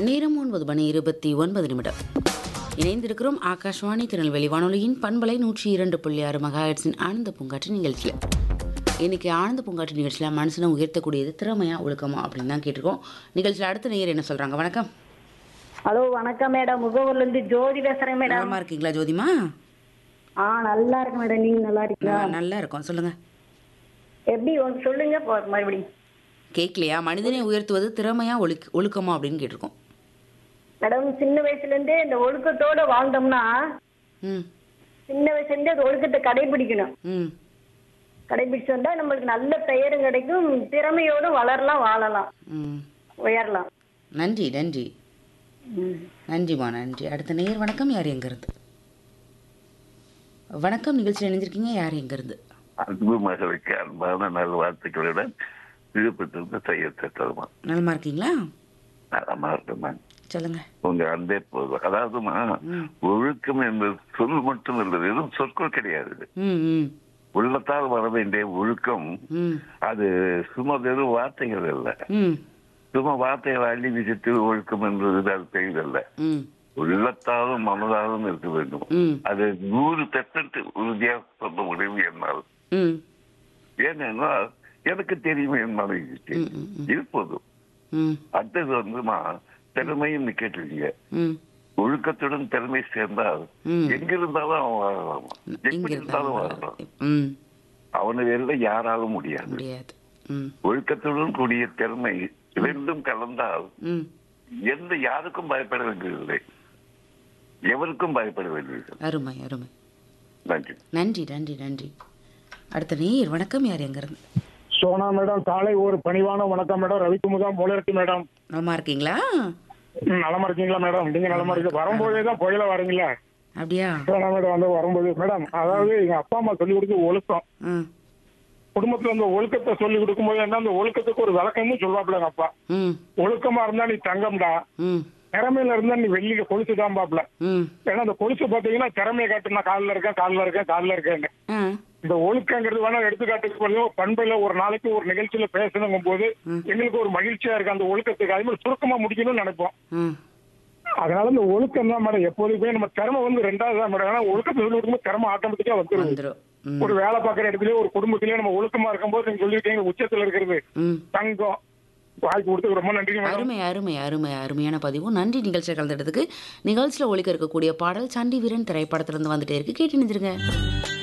நேரம் ஒன்பது மணி இருபத்தி ஒன்பது நிமிடம் இணைந்திருக்கிறோம் ஆகாஷ்வாணி திருநெல்வேலி வானொலியின் பண்பலை நூற்றி இரண்டு புள்ளி ஆறு மகாஹெட்ஸின் ஆனந்த பூங்காற்று நிகழ்ச்சியில் இன்னைக்கு ஆனந்த பூங்காற்று நிகழ்ச்சியில் மனுஷனை உயர்த்தக்கூடியது திறமையா ஒழுக்கமா அப்படின்னு தான் கேட்டிருக்கோம் நிகழ்ச்சியில் அடுத்த நேயர் என்ன சொல்றாங்க வணக்கம் ஹலோ வணக்கம் மேடம் முகவூர்ல இருந்து ஜோதி பேசுறேன் மேடம் நலமா இருக்கீங்களா ஜோதிமா ஆ நல்லா இருக்கு மேடம் நீங்க நல்லா இருக்கீங்களா நான் நல்லா இருக்கோம் சொல்லுங்க எப்படி ஒன்று சொல்லுங்க போ மறுபடியும் கேட்கலையா மனிதனை உயர்த்துவது திறமையா ஒழுக் ஒழுக்கமா அப்படின்னு கேட்டிருக்கோம் மேடம் சின்ன வயசுல இருந்தே இந்த ஒழுக்கத்தோட வாழ்ந்தோம்னா ம் சின்ன வயசுல இருந்தே அந்த ஒழுக்கத்தை கடைபிடிக்கணும் ம் கடைபிடிச்சு வந்தா நம்மளுக்கு நல்ல பெயரும் கிடைக்கும் திறமையோடு வளரலாம் வாழலாம் ம் உயரலாம் நன்றி நன்றி ம். நன்றிம்மா நன்றி அடுத்த நேயர் வணக்கம் யார் எங்கேருந்து வணக்கம் நிகழ்ச்சியில் இணைஞ்சிருக்கீங்க யார் எங்கேருந்து அன்பு மகளுக்கு அன்பான நல்வாழ்த்துக்களுடன் விழுப்புரத்திலிருந்து செய்ய தருமா நலமா இருக்கீங்களா நலமா இருக்குமா சொல்லுங்க உங்க அன்பே போதும் அதாவதுமா ம். ஒழுக்கம் என்பது சொல் மட்டும் இல்லை வெறும் சொற்கள் கிடையாது இது. ம் ம் உள்ளத்தால் வர வேண்டிய ஒழுக்கம் ம் அது சும்மா வெறும் வார்த்தைகள் அல்ல ம் சும்மா வார்த்தைகளை அள்ளி விசித்து ஒழுக்கம் என்பது அது பெரிதல்ல ம் உள்ளத்தாலும் மனதாலும் இருக்க வேண்டும் ம் அது நூறு பெர்சன்ட் உறுதியாக சொல்ல முடியும் என்னால் ம் ஏனென்றால் எனக்கு தெரியும் என் மனைவிக்கு ம், ம், ம். இது போதும் ம் அடுத்தது வந்துமா திறமைன்னு கேட்டிருக்கீங்க ம் ஒழுக்கத்துடன் திறமை சேர்ந்தால் ம். எங்க இருந்தாலும் அவன் வாழலாம் இங்க எப்படி இருந்தாலும் இருந்தாலும் வாழலாம் ம் அவனை வெளில யாராலும் முடியாது முடியாது ம் ஒழுக்கத்துடன் கூடிய திறமை இரண்டும் கலந்தால் ம் எந்த யாருக்கும் பயப்பட வேண்டியதில்லை எவருக்கும் பயப்பட வேண்டியதில்லை அருமை அருமை நன்றி நன்றி நன்றி நன்றி அடுத்த நேயர் வணக்கம் யார் எங்கேருந்து சோனா மேடம் காலை ஒரு பணிவான வணக்கம் மேடம் ரவிக்குமுதம் போல இருக்கு மேடம் நலமா இருக்கீங்களா ம், நலமா இருக்கீங்களா மேடம் நீங்க நலமா இருக்கு வரும்போதே தான் புயல வரீங்களா அப்படியா சோனா மேடம் வந்து வரும்போது மேடம் அதாவது எங்க அப்பா அம்மா சொல்லி கொடுக்க ஒழுக்கம் ம் குடும்பத்துல அந்த ஒழுக்கத்தை சொல்லி கொடுக்கும்போது என்ன அந்த ஒழுக்கத்துக்கு ஒரு விளக்கமும் சொல்லுவாப்புல எங்க அப்பா ம் ஒழுக்கமா இருந்தா நீ தங்கம்டா ம் திறமையில இருந்தா நீ வெள்ளியில கொலுசு தான் பாப்புல ம் ஏன்னா அந்த கொலுசு பாத்தீங்கன்னா திறமையை காட்டு நான் காலில் இருக்கேன் காலில் இருக்கேன் காலில் இருக்கேன்னு ஆ இந்த ஒழுக்கங்கிறது வேணா எடுத்துக்காட்டுக்கு கொஞ்சம் பண்புல ஒரு நாளைக்கு ஒரு நிகழ்ச்சியில பேசணுங்கும் போது எங்களுக்கு ஒரு மகிழ்ச்சியா இருக்கு அந்த ஒழுக்கத்துக்கு அதே மாதிரி சுருக்கமா முடிக்கணும்னு நினைப்போம் ம் அதனால இந்த ஒழுக்கம் தான் மேடம் எப்போதுமே நம்ம திறமை வந்து ரெண்டாவது தான் மேடம் ஏன்னா ஒழுக்கத்தை சொல்லி கொடுக்கும்போது திறமை ஆட்டோமேட்டிக்கா வந்துடும் வந்துடும் ம் ஒரு வேலை பார்க்குற இடத்துலயே ஒரு குடும்பத்திலயே நம்ம ஒழுக்கமா இருக்கும்போது நீங்க சொல்லியிருக்கீங்க உச்சத்துல இருக்கிறது ம் தங்கம் வாய்ப்பு கொடுத்து ரொம்ப நன்றிங்க மேடம் அருமை அருமை அருமை அருமையான பதிவு நன்றி நிகழ்ச்சியில் கலந்துட்டதுக்கு நிகழ்ச்சியில் ஒழிக்க இருக்கக்கூடிய பாடல் சண்டி வீரன் திரைப்படத்திலிருந்து வந்துட்டே இருக்கு கேட்டு நினைச்சிருங்க